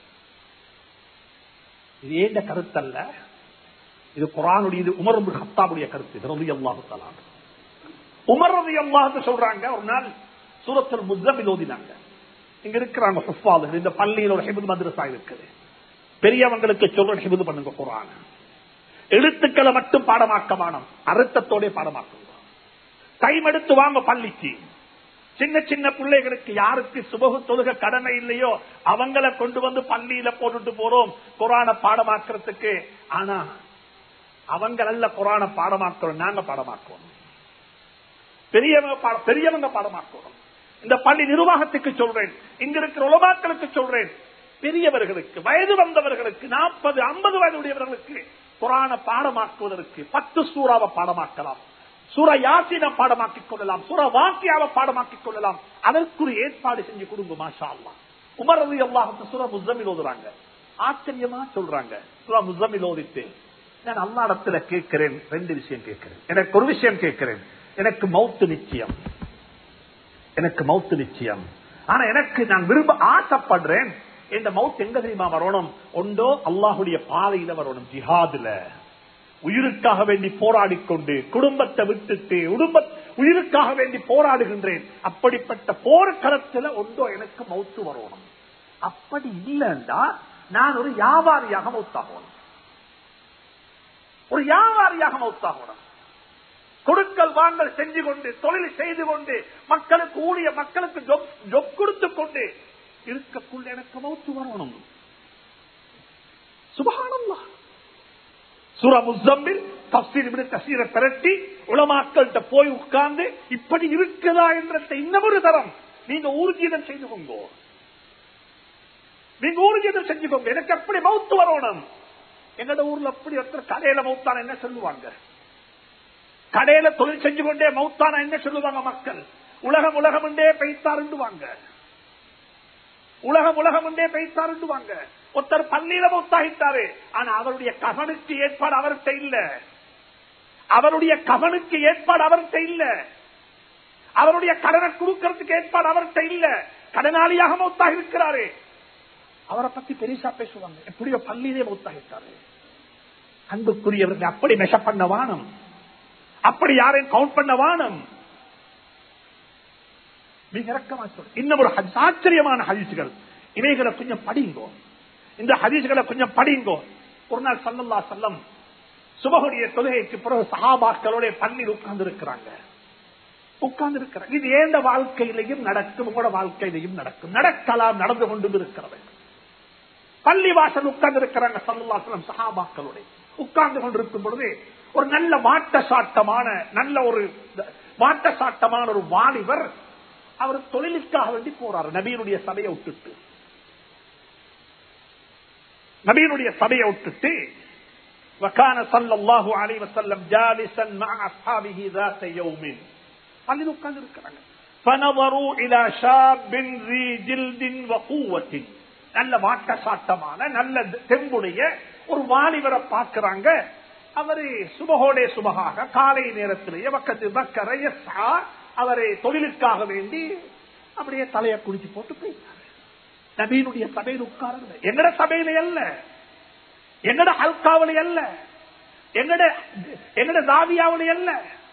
இது ஏண்ட கருத்தல்ல இது குரானுடைய இது உமர் இப்னு ஹத்தாபுடைய கருத்து இது ரவி அல்லாஹு தலான் உமர் ரவி அல்லாஹு சொல்றாங்க ஒரு நாள் சூரத்தில் முத்தமில் ஓதினாங்க இங்க இருக்கிறாங்க ஹுஃபாதுகள் இந்த பள்ளியில் ஒரு ஹிபுத் மദ്രസா இருக்குது பெரியவங்களுக்கு சொல்ற ஹிபுது பண்ணுங்க குரான் எழுத்துக்களை மட்டும் பாடமாக்க வேணும் அர்த்தத்தோட பாடமாக்குங்க டைம் எடுத்து வாங்க பள்ளிக்கு சின்ன சின்ன பிள்ளைகளுக்கு யாருக்கு சுபகு தொழுக கடமை இல்லையோ அவங்கள கொண்டு வந்து பள்ளியில போட்டுட்டு போறோம் குரான பாடமாக்குறதுக்கு ஆனா அவங்க அல்ல குரான பாடமாக்குறோம் நாங்க பாடமாக்குவோம் பெரியவங்க பாட- பெரியவங்க பாடமாக்குறோம் இந்த பள்ளி நிர்வாகத்துக்கு சொல்றேன் இங்க இருக்கிற உலமாக்களுக்கு சொல்றேன் பெரியவர்களுக்கு வயது வந்தவர்களுக்கு நாற்பது ஐம்பது வயது உடையவர்களுக்கு குரான பாடமாக்குவதற்கு பத்து சூறாவை பாடமாக்கலாம் சூற யாசின பாடமாக்கிக் கொள்ளலாம் சூற வாக்கியாவை பாடமாக்கிக் கொள்ளலாம் அதற்குரிய ஏற்பாடு செஞ்சு கொடுங்க மாஷா அல்லாஹ் உமர் ரவி அல்லாஹ் சூற முஸ்தமில் ஓதுறாங்க ஆச்சரியமா சொல்றாங்க சூற முஸ்தமில் ஓதிட்டு நான் அல்லாடத்துல கேட்கிறேன் ரெண்டு விஷயம் கேட்கிறேன் எனக்கு ஒரு விஷயம் கேட்கிறேன் எனக்கு மௌத்து நிச்சயம் எனக்கு மௌத்து நிச்சயம் ஆனா எனக்கு நான் விரும்ப ஆசைப்படுறேன் இந்த மவுத் எங்க தெரியுமா வரணும் ஒன்றோ அல்லாஹுடைய பாதையில வரணும் ஜிஹாதுல உயிருக்காக வேண்டி போராடிக் கொண்டு குடும்பத்தை விட்டுட்டு குடும்ப உயிருக்காக வேண்டி போராடுகின்றேன் அப்படிப்பட்ட போர்க்களத்துல ஒன்றோ எனக்கு மௌத்து வரணும் அப்படி இல்லைண்டா நான் ஒரு வியாபாரியாக மௌத்தாகணும் ஒரு வியாபாரியாக மௌத்தாகணும் கொடுக்கல் வாங்கல் செஞ்சு கொண்டு தொழில் செய்து கொண்டு மக்களுக்கு ஊழிய மக்களுக்கு ஜொப் ஜொப் கொடுத்து கொண்டு இருக்கக்குள்ள எனக்கு மௌத்து வரணும் சுபகானல்லா சூரா முசம்பில் தப்சீர் இப்படி கசீரை திரட்டி உலமாக்கள்கிட்ட போய் உட்கார்ந்து இப்படி இருக்குதா என்ற இன்னொரு தரம் நீங்க ஊர்ஜீதம் செய்து கொங்கோ நீங்க ஊர்ஜீதம் செஞ்சுக்கோங்க எனக்கு எப்படி மௌத்து வரணும் எங்கட ஊர்ல அப்படி ஒருத்தர் கடையில மௌத்தான என்ன சொல்லுவாங்க கடையில தொழில் செஞ்சு கொண்டே மௌத்தான என்ன சொல்லுவாங்க மக்கள் உலகம் உலகம் என்றே பெய்த்தாருண்டுவாங்க உலகம் உலகம் என்றே பெய்த்தாருண்டுவாங்க ஒருத்தர் பள்ளியில மௌத்தாகிட்டாரு ஆனா அவருடைய கவனுக்கு ஏற்பாடு அவர்கிட்ட இல்ல அவருடைய கவனுக்கு ஏற்பாடு அவர்கிட்ட இல்ல அவருடைய கடனை கொடுக்கறதுக்கு ஏற்பாடு அவர்கிட்ட இல்ல கடனாளியாக மௌத்தாக இருக்கிறாரு அவரை பத்தி பெரிசா பேசுவாங்க எப்படியோ பள்ளியிலே மௌத்தாகிட்டாரு அன்புக்குரியவர்கள் அப்படி மெஷ பண்ண வானம் அப்படி யாரையும் கவுண்ட் பண்ண வானம் மிக இறக்கமா சொல் இன்னும் ஒரு ஹதீஸ், ஆச்சரியமான ஹதீசுகள் இவைகளை கொஞ்சம் படிங்கோ இந்த ஹதீசுகளை கொஞ்சம் படிங்கோ ஒரு நாள் சல்லல்லா செல்லம் சுபகுடைய தொழுகைக்கு பிறகு சஹாபாக்களோட பள்ளியில் உட்கார்ந்து இருக்கிறாங்க உட்கார்ந்து இருக்கிறாங்க இது ஏந்த வாழ்க்கையிலையும் நடக்கும் உங்களோட வாழ்க்கையிலையும் நடக்கும் நடக்கலாம் நடந்து கொண்டும் இருக்கிறது பள்ளி வாசல் உட்கார்ந்து இருக்கிறாங்க சல்லாசலம் சஹாபாக்களோட உட்கார்ந்து கொண்டிருக்கும் பொழுது ஒரு நல்ல வாட்ட சாட்டமான நல்ல ஒரு வாட்ட சாட்டமான ஒரு வாலிபர் அவர் தொழிலுக்காக வேண்டி போறாரு நபியினுடைய சபையை விட்டுட்டு நபியினுடைய சபையை விட்டுட்டு وكان صلى الله عليه وسلم جالسا مع اصحابه ذات يوم பள்ளியில் உட்கார்ந்து இருக்கிறாங்க فنظروا الى شاب ذي جلد وقوه நல்ல வாட்ட சாட்டமான நல்ல தெம்புடைய ஒரு வாலிபரை பார்க்கிறாங்க அவரு சுபகோடே சுபகாக காலை நேரத்திலேயே பக்கத்து பக்கர யஸ்ஆ, அவரை தொழிலுக்காக வேண்டி அப்படியே தலையை குடிச்சு போட்டு போயிட்டார் நபீனுடைய சபையில் உட்கார்ந்து எங்கட சபையில அல்ல எங்கட ஹல்காவலி அல்ல எங்கட எங்கட தாவியாவளி அல்ல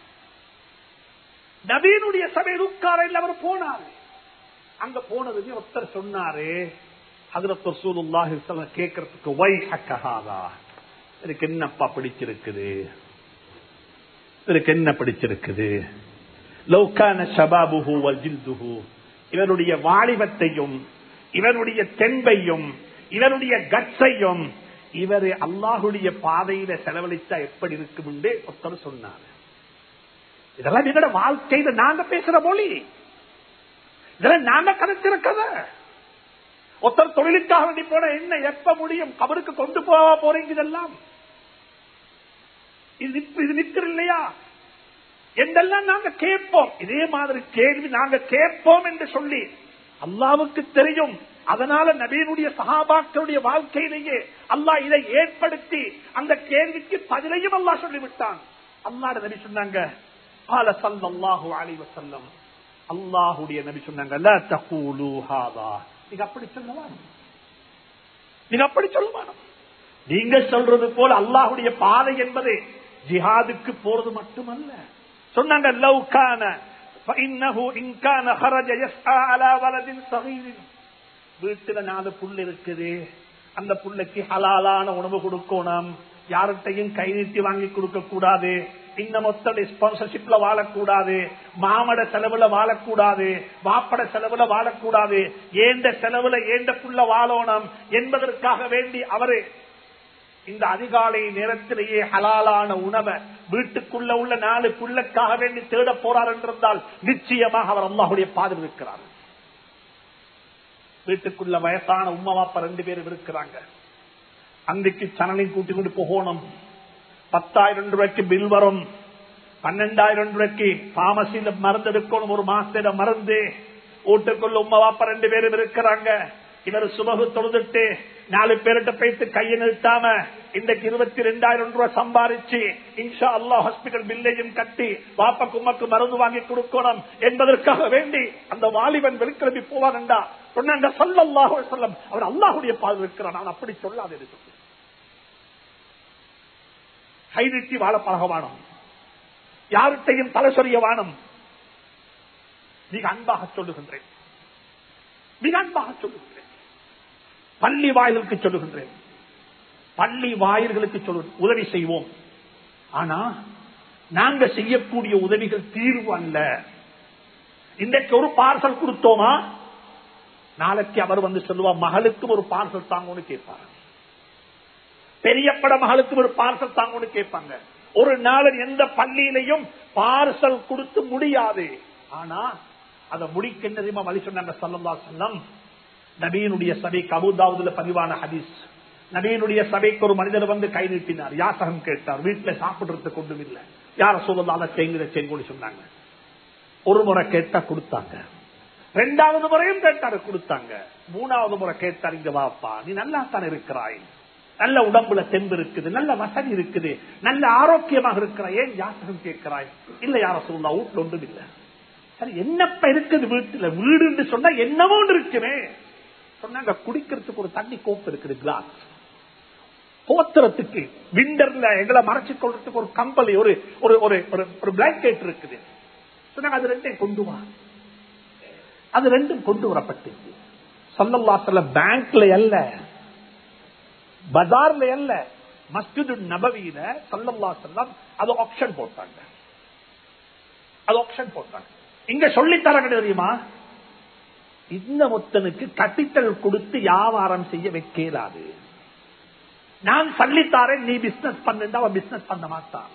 நபீனுடைய சபையில் உட்கார இல்ல அவர் போனாரு அங்க போனதுக்கு ஒருத்தர் சொன்னாரு ஹதரத் ரசூலுல்லாஹி ஸல்லல்லாஹு கேட்கறதுக்கு வை ஹக்கஹாதா எனக்கு என்னப்பா பிடிச்சிருக்குது எனக்கு என்ன பிடிச்சிருக்குது லௌகான ஷபாபுஹு வல் ஜில்துஹு இவருடைய வாலிபத்தையும் இவருடைய தெம்பையும் இவருடைய கட்ஸையும் இவர் அல்லாஹுடைய பாதையில செலவழிச்சா எப்படி இருக்கும் என்று ஒருத்தர் சொன்னார் இதெல்லாம் எங்களோட வாழ்க்கையில நாங்க பேசுற மொழி இதெல்லாம் நாங்க கதைச்சிருக்கத ஒருத்தர் தொழிலுக்காக வேண்டி போன என்ன எப்ப முடியும் கபருக்கு கொண்டு போக போறீங்க இதெல்லாம் இது நிப்ப- இது நிக்கிற இல்லையா என்றெல்லாம் நாங்க கேட்போம் இதே மாதிரி கேள்வி நாங்க கேட்போம் என்று சொல்லி அல்லாவுக்கு தெரியும் அதனால நபீனுடைய சகாபாக்களுடைய வாழ்க்கையிலேயே அல்லாஹ் இதை ஏற்படுத்தி அந்த கேள்விக்கு பதிலையும் அல்லாஹ் சொல்லிவிட்டான் அல்லாட நபி சொன்னாங்க قال صلى الله عليه وسلم அல்லாஹ்வுடைய நபி சொன்னாங்க لا تقولوا هذا நீங்க அப்படி சொல்லலாம் நீங்க அப்படி சொல்லுவானோ நீங்க சொல்றது போல அல்லாஹுடைய பாதை என்பது ஜிஹாதுக்கு போறது மட்டுமல்ல சொன்னாங்க லவ் கான فإنه إن كان خرج يسعى على ولد صغير வீட்டுல நாலு புல் இருக்குது அந்த புள்ளைக்கு ஹலாலான உணவு கொடுக்கணும் யார்கிட்டையும் கை நீட்டி வாங்கி கொடுக்க கூடாது இந்த மொத்த ஸ்பான்சர்ஷிப்ல வாழக்கூடாது மாமட செலவுல வாழக்கூடாது வாப்பட செலவுல வாழக்கூடாது ஏண்ட செலவுல ஏண்ட புள்ள வாழணும் என்பதற்காக வேண்டி அவரு இந்த அதிகாலை நேரத்திலேயே ஹலாலான உணவை வீட்டுக்குள்ள உள்ள நாலு புள்ளக்காக வேண்டி தேட போறார் என்றிருந்தால் நிச்சயமாக அவர் அல்லாஹுடைய பாதல் இருக்கிறார் வீட்டுக்குள்ள வயசான உம்மா வாப்பா ரெண்டு பேரும் இருக்கிறாங்க அன்றைக்கு சனலையும் கூட்டி கொண்டு போகணும் பத்தாயிரம் ரூபாய்க்கு பில் வரும் பன்னெண்டாயிரம் ரூபாய்க்கு பாமசியில மருந்து எடுக்கணும் ஒரு மாசத்துல மருந்து வீட்டுக்குள்ள உம்மா வாப்பா ரெண்டு பேரும் இருக்கிறாங்க இவர் சுபகு தொழுதுட்டு நாலு பேர்கிட்ட போயிட்டு கையை நிறுத்தாம இன்றைக்கு இருபத்தி ரெண்டாயிரம் ரூபாய் சம்பாதிச்சு இன்ஷா அல்லா ஹாஸ்பிட்டல் பில்லையும் கட்டி வாப்ப கும்மக்கு மருந்து வாங்கி கொடுக்கணும் என்பதற்காக வேண்டி அந்த வாலிபன் வெளிக்கிளம்பி போவான்டா சொன்னாங்க சொல்லல்லாஹு சொல்லம் அவர் அல்லாஹுடைய பால் இருக்கிறான் அவன் அப்படி சொல்லாது என்று சொல்லு. கை நீட்டி வாழ பழகவானம் யார்கிட்டையும் தலை சொரிய வானம் மிக அன்பாக சொல்லுகின்றேன் மிக அன்பாக சொல்லுகின்றேன் பள்ளி வாயிலுக்கு சொல்லுகின்றேன் பள்ளி வாயில்களுக்கு சொல்லு உதவி செய்வோம் ஆனா நாங்க செய்யக்கூடிய உதவிகள் தீர்வு அல்ல இன்றைக்கு ஒரு பார்சல் கொடுத்தோமா நாளைக்கு அவர் வந்து சொல்லுவா மகளுக்கும் ஒரு பார்சல் தாங்கன்னு கேட்பாரு பெரியப்பட மகளுக்கும் ஒரு பார்சல் தாங்கன்னு கேட்பாங்க ஒரு நாள் எந்த பள்ளியிலையும் பார்சல் கொடுத்து முடியாது ஆனா அதை முடிக்க என்ன தெரியுமா வழி சொன்னாங்க சல்லல்லா செல்லம் நபீனுடைய சபைக்கு அபுதாவுதுல பதிவான ஹதீஸ் நபீனுடைய சபைக்கு ஒரு மனிதர் வந்து கை நீட்டினார் யாசகம் கேட்டார் வீட்டுல சாப்பிடுறதுக்கு ஒன்றும் இல்லை யார சொல்லலாம் செய்கிற செங்கோடி சொன்னாங்க ஒரு முறை கேட்டா கொடுத்தாங்க ரெண்டாவது முறையும் கேட்டாரு கொடுத்தாங்க மூணாவது முறை கேட்டார் இங்க வாப்பா நீ நல்லா தான் இருக்கிறாய் நல்ல உடம்புல தெம்பு இருக்குது நல்ல வசதி இருக்குது நல்ல ஆரோக்கியமாக இருக்கிறாய் ஏன் யாசகம் கேட்கிறாய் இல்ல யார சொல்லலாம் வீட்டுல ஒன்றும் இல்ல சரி என்னப்ப இருக்குது வீட்டுல வீடு சொன்னா என்னவோ ஒன்று இருக்குமே சொன்னாங்க குடிக்கிறதுக்கு ஒரு தண்ணி கோப்பு இருக்குது கிளாஸ் போத்துறதுக்கு விண்டர்ல எங்களை மறைச்சு கொள்றதுக்கு ஒரு கம்பளி ஒரு ஒரு ஒரு ஒரு பிளாங்கெட் இருக்குது சொன்னாங்க அது ரெண்டையும் கொண்டு வா அது ரெண்டும் கொண்டு வரப்பட்டுச்சு சொல்லல்லாசல்ல பேங்க்ல அல்ல பஜார்ல அல்ல மஸ்ஜிது நபவியில சல்லல்லா செல்லம் அது ஆப்ஷன் போட்டாங்க அது ஆப்ஷன் போட்டாங்க இங்க சொல்லித்தர தெரியுமா இந்த ஒத்தனுக்கு கட்டித்தல் கொடுத்து வியாபாரம் செய்ய வைக்கலாது நான் சொல்லித்தாரேன் நீ பிசினஸ் பண்ணா அவன் பிசினஸ் பண்ண மாட்டான்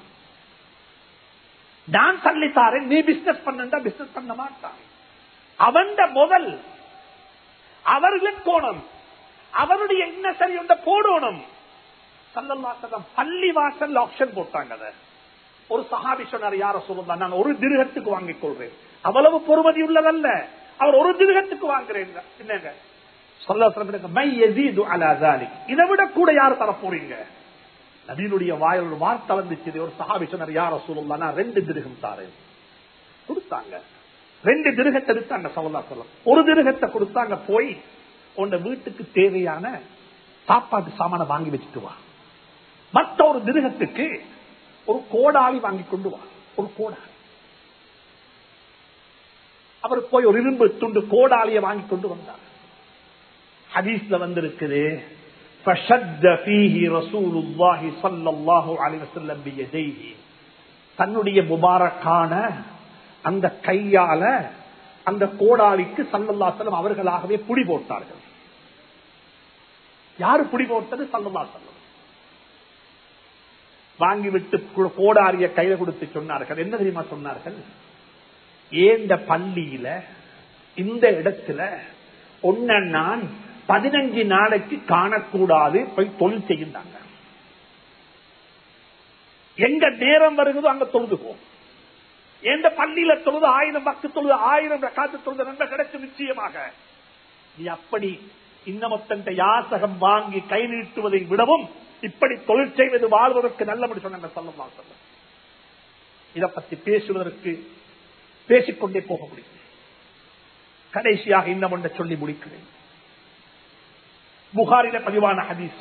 நான் சொல்லித்தாரேன் நீ பிசினஸ் பண்ணா பிசினஸ் பண்ண மாட்டான் அவன் முதல் அவர்களுக்கு கோணம் அவருடைய என்ன சரி உண்ட போடணும் பள்ளி வாசல் ஆப்ஷன் போட்டாங்க அதை ஒரு சகாபி சொன்னார் யார சொல்லுங்க நான் ஒரு திருகத்துக்கு வாங்கிக் கொள்றேன் அவ்வளவு பொறுமதி உள்ளதல்ல அவர் ஒரு திருகத்துக்கு வாங்குறேன் என்னங்க இதை விட கூட யார் தர போறீங்க நபீனுடைய வாயில் ஒரு வார்த்தை வந்துச்சு ஒரு சகாபி சொன்னார் யார சொல்லுங்க நான் ரெண்டு திருகம் தாரேன் கொடுத்தாங்க ரெண்டு திருகத்தை எடுத்தாங்க சவல்லா சொல்லம் ஒரு திருகத்தை கொடுத்தாங்க போய் உன் வீட்டுக்கு தேவையான சாப்பாட்டு சாமான வாங்கி வச்சுட்டு வா மற்ற ஒரு திருகத்துக்கு ஒரு கோடாளி வாங்கி கொண்டு வா ஒரு கோடாளி அவர் போய் ஒரு இரும்பு துண்டு கோடாளியை வாங்கி கொண்டு வந்தார் ஹதீஸ்ல வந்திருக்குது தன்னுடைய முபாரக்கான அந்த கையால அந்த கோடாளிக்கு சல்லல்லாசலம் அவர்களாகவே புடி போட்டார்கள் யாரு புடி போட்டது சல்லல்லாசலம் வாங்கிவிட்டு கோடாரிய கையில கொடுத்து சொன்னார்கள் என்ன தெரியுமா சொன்னார்கள் ஏந்த பள்ளியில இந்த இடத்துல ஒன்ன நான் பதினஞ்சு நாளைக்கு காணக்கூடாது போய் தொழில் செய்யுந்தாங்க எங்க நேரம் வருகிறதோ அங்க தொழுதுக்குவோம் எந்த பள்ளியில தொழுது ஆயிரம் பக்கு தொழுது ஆயிரம் காத்து தொழுது நன்மை கிடைக்கும் நிச்சயமாக நீ அப்படி இன்னமொத்தன் யாசகம் வாங்கி கை நீட்டுவதை விடவும் இப்படி தொழில் செய்வது வாழ்வதற்கு நல்லபடி சொன்னாங்க சொல்லலாம் சொல்ல இதை பற்றி பேசுவதற்கு பேசிக்கொண்டே போக முடியும் கடைசியாக இன்னும் ஒன்றை சொல்லி முடிக்கிறேன் புகாரில பதிவான ஹதீஸ்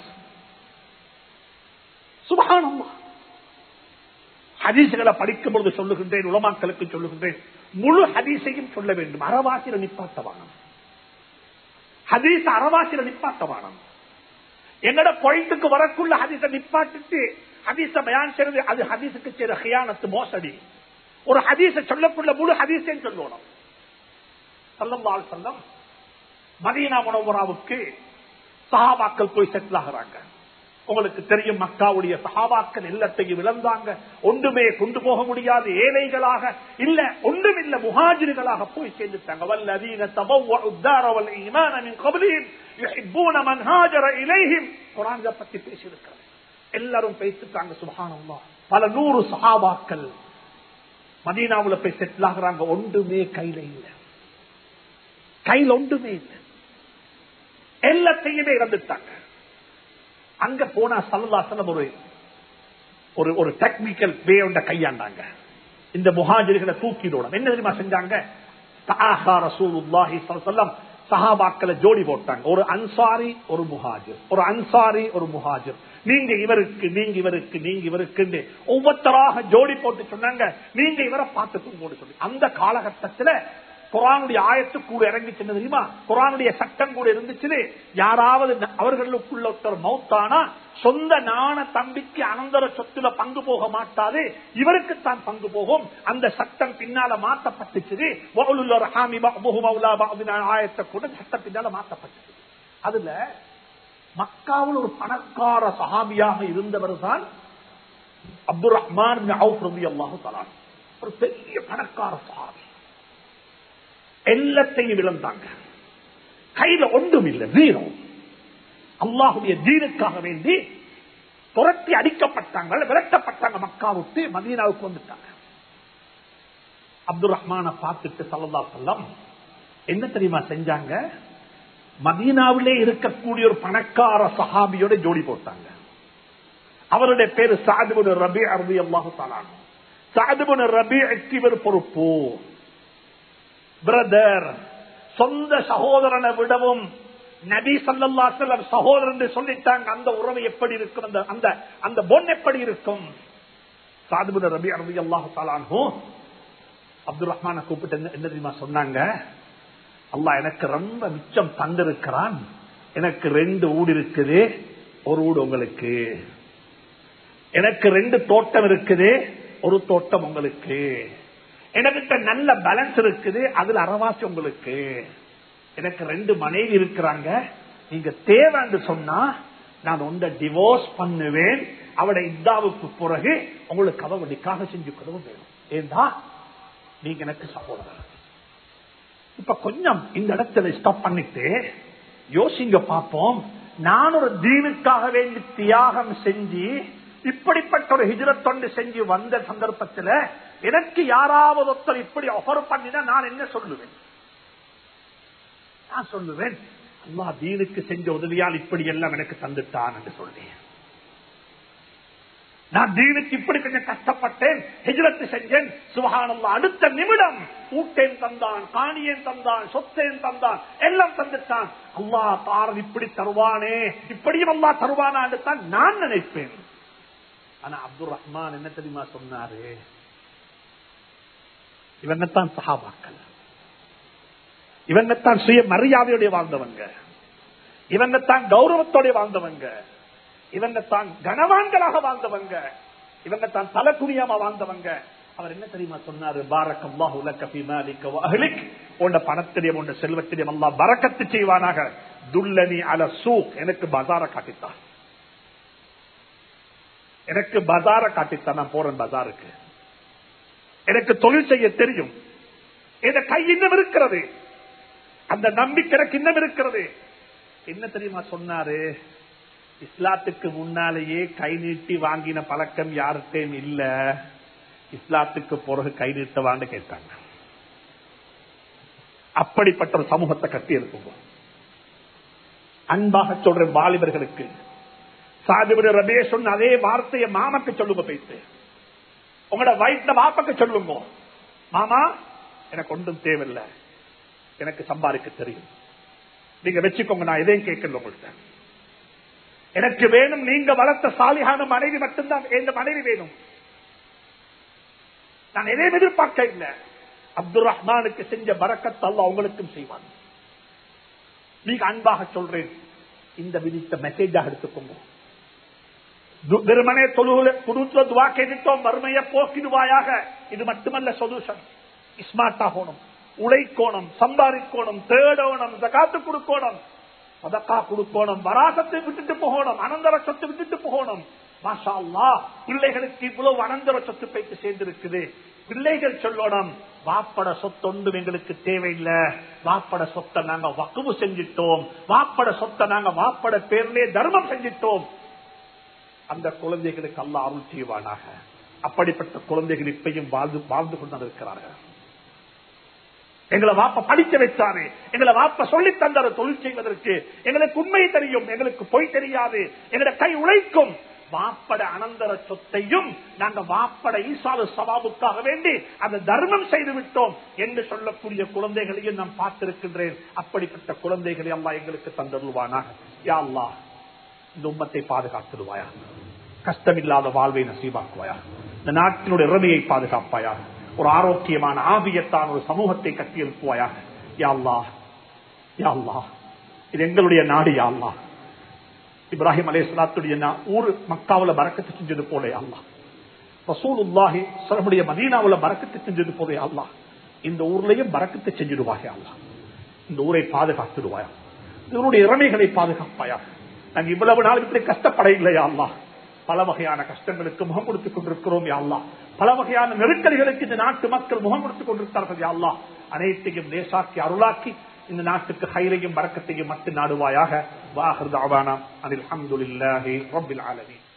சுபகானம்மா ஹதீசுகளை படிக்கும் பொழுது சொல்லுகின்றேன் உலமாக்களுக்கு சொல்லுகின்றேன் முழு ஹதீஸையும் சொல்ல வேண்டும் அறவாசில நிப்பாட்டவானம் ஹதீஸ் அறவாசில நிப்பாட்டவானம் என்னோட பாயிண்ட்டுக்கு வரக்குள்ள ஹதீஸை நிப்பாட்டிட்டு ஹதீஸ பயான் செய்வது அது ஹதீஸுக்கு செய்த ஹியானத்து மோசடி ஒரு ஹதீஸை சொல்லக்குள்ள முழு ஹதீஸையும் சொல்லணும் சொல்லம் சொல்லம் மதீனா முனவராவுக்கு சஹாபாக்கள் போய் செட்டில் ஆகிறாங்க உங்களுக்கு தெரியும் மக்காவுடைய சஹாபாக்கள் இல்லத்தையும் இழந்தாங்க ஒன்றுமே கொண்டு போக முடியாது ஏழைகளாக இல்ல ஒன்றும் இல்ல முஹாஜிர்களாக போய் சேர்ந்துட்டாங்க வல்லதீன தபவ்வஉ الدار والايمان من قبلهم يحبون من هاجر اليهم குர்ஆன் இத பத்தி பேசி இருக்கிறது எல்லாரும் பேசிட்டாங்க சுப்ஹானல்லாஹ் பல நூறு சஹாபாக்கள் மதீனாவுல போய் செட்டில் ஆகுறாங்க ஒன்றுமே கையில இல்ல கையில் ஒன்றுமே இல்லை எல்லாத்தையுமே இறந்துட்டாங்க அங்க போனா சல்லாசலம் ஒரு ஒரு ஒரு டெக்னிக்கல் வே ஒன்ற கையாண்டாங்க இந்த முஹாஜிர்களை தூக்கிடணும் என்ன தெரியுமா செஞ்சாங்க சஹாபாக்களை ஜோடி போட்டாங்க ஒரு அன்சாரி ஒரு முஹாஜிர் ஒரு அன்சாரி ஒரு முஹாஜிர் நீங்க இவருக்கு நீங்க இவருக்கு நீங்க இவருக்கு ஒவ்வொருத்தராக ஜோடி போட்டு சொன்னாங்க நீங்க இவரை பார்த்து போட்டு சொல்லி அந்த காலகட்டத்தில் குரானுடைய ஆயத்து கூட இறங்கிச்சு தெரியுமா குரானுடைய சட்டம் கூட இருந்துச்சு யாராவது அவர்களுக்குள்ள ஒருத்தர் மௌத்தானா சொந்த நாண தம்பிக்கு அனந்தர சொத்துல பங்கு போக மாட்டாது இவருக்கு தான் பங்கு போகும் அந்த சட்டம் பின்னால மாற்றப்பட்டுச்சு ஆயத்தை கூட சட்டம் பின்னால மாற்றப்பட்டுச்சு அதுல மக்காவில் ஒரு பணக்கார சஹாபியாக இருந்தவர் தான் அப்துல் ரஹ்மான் அல்லாஹு தலான் ஒரு பெரிய பணக்கார சஹாபி எல்லாத்தையும் இழந்தாங்க கையில ஒன்றும் இல்லை ஜீரோ அல்லாஹுடைய தீனுக்காக வேண்டி துரத்தி அடிக்கப்பட்டாங்க விரட்டப்பட்டாங்க மக்காவுக்கு மதீனாவுக்கு வந்துட்டாங்க அப்துல் ரஹ்மான பார்த்துட்டு சல்லா சொல்லம் என்ன தெரியுமா செஞ்சாங்க மதீனாவிலே இருக்கக்கூடிய ஒரு பணக்கார சஹாபியோட ஜோடி போட்டாங்க அவருடைய பேரு சாதுபுன் ரபி அருதி அல்லாஹு தாலான் சாதுபுன் ரபி இவர் பொறுப்பு பிரதர் சொந்த சகோதரனை விடவும் நபி சல்லா செல்லம் சகோதரன் சொல்லிட்டாங்க அந்த உறவு எப்படி இருக்கும் அந்த அந்த அந்த பொன் எப்படி இருக்கும் சாதுபுட ரபி அரபி அல்லாஹு தாலானோ அப்துல் ரஹ்மான கூப்பிட்டு என்ன- என்ன தெரியுமா சொன்னாங்க அல்லாஹ் எனக்கு ரொம்ப மிச்சம் தந்திருக்கிறான் எனக்கு ரெண்டு ஊடு இருக்குது ஒரு ஊடு உங்களுக்கு எனக்கு ரெண்டு தோட்டம் இருக்குது ஒரு தோட்டம் உங்களுக்கு எனக்கிட்ட நல்ல பேலன்ஸ் இருக்குது அதுல அறவாசி உங்களுக்கு எனக்கு ரெண்டு மனைவி இருக்கிறாங்க நீங்க தேவைன்னு சொன்னா நான் உண்ட டிவோர்ஸ் பண்ணுவேன் அவட இந்தாவுக்கு பிறகு உங்களுக்கு அவ நிக்காக செஞ்சு கதவு வேணும் ஏண்டா நீங்க எனக்கு சகோதரர் இப்ப கொஞ்சம் இந்த இடத்துல ஸ்டாப் பண்ணிட்டு யோசிங்க பார்ப்போம் நான் ஒரு தீனுக்காக வேண்டி தியாகம் செஞ்சு இப்படிப்பட்ட ஒரு ஹிஜரத் தொண்டு செஞ்சு வந்த சந்தர்ப்பத்துல எனக்கு யாராவது ஒருத்தர் இப்படி ஆஃபர் பண்ணினா நான் என்ன சொல்லுவேன் நான் சொல்லுவேன் அல்லாஹ் தீனுக்கு செஞ்ச உதவியால் இப்படி எல்லாம் எனக்கு தந்துட்டான் என்று சொல்லி நான் தீனுக்கு இப்படி கொஞ்சம் கஷ்டப்பட்டேன் ஹிஜ்ரத்து செஞ்சேன் சுபஹானல்லா அடுத்த நிமிடம் ஊட்டேன் தந்தான் காணியேன் தந்தான் சொத்தேன் தந்தான் எல்லாம் தந்துட்டான் அல்லாஹ் தாரன் இப்படி தருவானே இப்படியும் அல்லாஹ் தருவானான்னு தான் நான் நினைப்பேன் ஆனா அப்துல் ரஹ்மான் என்ன தெரியுமா சொன்னாரு இவனைத்தான் சஹாபாக்கள் இவனைத்தான் சுய மரியாதையோட வாழ்ந்தவங்க இவனைத்தான் கௌரவத்தோட வாழ்ந்தவங்க இவனைத்தான் கனவான்களாக வாழ்ந்தவங்க இவனைத்தான் தலை துணியாம வாழ்ந்தவங்க அவர் என்ன தெரியுமா சொன்னாரு பாரக் அல்லாஹ் உலக ஃபீ மாலிக வ அஹ்லிக் உன்ட பணத்திடையும் உன்ட செல்வத்திடையும் அல்லாஹ் பரக்கத்து செய்வானாக துல்லனி அல சூக் எனக்கு பஜார காட்டித்தான் எனக்கு பஜார காட்டித்தான் நான் போறேன் பஜாருக்கு எனக்கு தொழில் செய்ய தெரியும் என் கை இன்னும் இருக்கிறது அந்த நம்பிக்கை எனக்கு இன்னும் இருக்கிறது என்ன தெரியுமா சொன்னாரு இஸ்லாத்துக்கு முன்னாலேயே கை நீட்டி வாங்கின பழக்கம் யாருக்கையும் இல்ல இஸ்லாத்துக்கு பிறகு கை நீட்டவான்னு கேட்டாங்க அப்படிப்பட்ட ஒரு சமூகத்தை கட்டி இருக்கும் அன்பாக சொல்ற வாலிபர்களுக்கு சாதிபுர ரபே சொன்ன அதே வார்த்தையை மாமக்கு சொல்லுங்க போயிட்டு உங்களோட வயிற்ற வாப்பக்கு சொல்லுங்க மாமா எனக்கு ஒன்றும் தேவையில்லை எனக்கு சம்பாதிக்க தெரியும் நீங்க வச்சுக்கோங்க நான் எதையும் கேட்கல உங்கள்கிட்ட எனக்கு வேணும் நீங்க வளர்த்த சாலியான மனைவி மட்டும்தான் எந்த மனைவி வேணும் நான் எதையும் எதிர்பார்க்க இல்லை அப்துல் ரஹ்மானுக்கு செஞ்ச பறக்கத்தை அல்லாஹ் உங்களுக்கும் செய்வான் நீங்க அன்பாக சொல்றேன் இந்த விதித்த மெசேஜாக எடுத்துக்கோங்க து- வெறுமனே தொழுகுல குடுத்துல துவா கேட்டுட்டோம் வறுமையை போக்கிடுவாயாக இது மட்டுமல்ல சொல்யூஷன் ஸ்மார்ட் ஆகணும் உழைக்கோணும் சம்பாதிக்கோணும் தேடணும் ஜகாத்து கொடுக்கணும் சதக்கா கொடுக்கணும் வராசத்தை விட்டுட்டு போகணும் அனந்தர சொத்து விட்டுட்டு போகணும் மாஷா அல்லாஹ் பிள்ளைகளுக்கு இவ்வளவு அனந்தர சொத்து போயிட்டு சேர்ந்திருக்குது பிள்ளைகள் சொல்லணும் வாப்பட சொத்தொண்டும் எங்களுக்கு தேவையில்லை வாப்பட சொத்தை நாங்க வக்குவு செஞ்சிட்டோம் வாப்பட சொத்தை நாங்க வாப்பட பேர்லயே தர்மம் செஞ்சிட்டோம் அந்த குழந்தைகளுக்கு அல்ல அருள் செய்வானாக அப்படிப்பட்ட குழந்தைகள் இப்பையும் வாழ்ந்து வாழ்ந்து கொண்டு இருக்கிறார்கள் எங்களை வாப்ப படிக்க வச்சாரு எங்களை வாப்ப சொல்லி தந்தாரு தொழில் செய்வதற்கு எங்களுக்கு உண்மை தெரியும் எங்களுக்கு பொய் தெரியாது எங்களை கை உழைக்கும் வாப்பட அனந்தர சொத்தையும் நாங்க வாப்பட ஈசாலு சவாபுக்காக வேண்டி அந்த தர்மம் செய்து விட்டோம் என்று சொல்லக்கூடிய குழந்தைகளையும் நான் பார்த்திருக்கின்றேன் அப்படிப்பட்ட குழந்தைகளை எல்லாம் எங்களுக்கு தந்தருவானாக யா அல்லாஹ் இந்த உம்மத்தை பாதுகாத்துடுவாயா கஷ்டமில்லாத வாழ்வை நசீவாக்குவாயா இந்த நாட்டினுடைய இறமையை பாதுகாப்பாயா ஒரு ஆரோக்கியமான ஆவியத்தான ஒரு சமூகத்தை கட்டி எழுப்புவாயா யாழ்லா யாழ்லா இது எங்களுடைய நாடு யாழ்லா இப்ராஹிம் அலேஸ்லாத்துடைய ஊர் மக்காவுல பறக்கத்து செஞ்சது போல அல்லா ரசூலுல்லாஹி சொல்லமுடைய மதீனாவுல பறக்கத்து செஞ்சது போல அல்லா இந்த ஊர்லயும் பறக்கத்து செஞ்சிடுவாயா அல்லா இந்த ஊரை பாதுகாத்துடுவாயா இதனுடைய இறமைகளை பாதுகாப்பாயா நாங்க இவ்வளவு நாள் இப்படி கஷ்டப்பட இல்லையா அல்லா பல வகையான கஷ்டங்களுக்கு முகம் கொடுத்துக் கொண்டிருக்கிறோம் யாழ்லா பல வகையான நெருக்கடிகளுக்கு இந்த நாட்டு மக்கள் முகம் கொடுத்துக் கொண்டிருக்கிறார்கள் யாழ்லா அனைத்தையும் லேசாக்கி அருளாக்கி இந்த நாட்டுக்கு ஹைரையும் வரக்கத்தையும் மட்டும் நாடுவாயாக வாஹர் தாவானா அனில் அஹமதுல்லாஹி ரபில் ஆலமீன்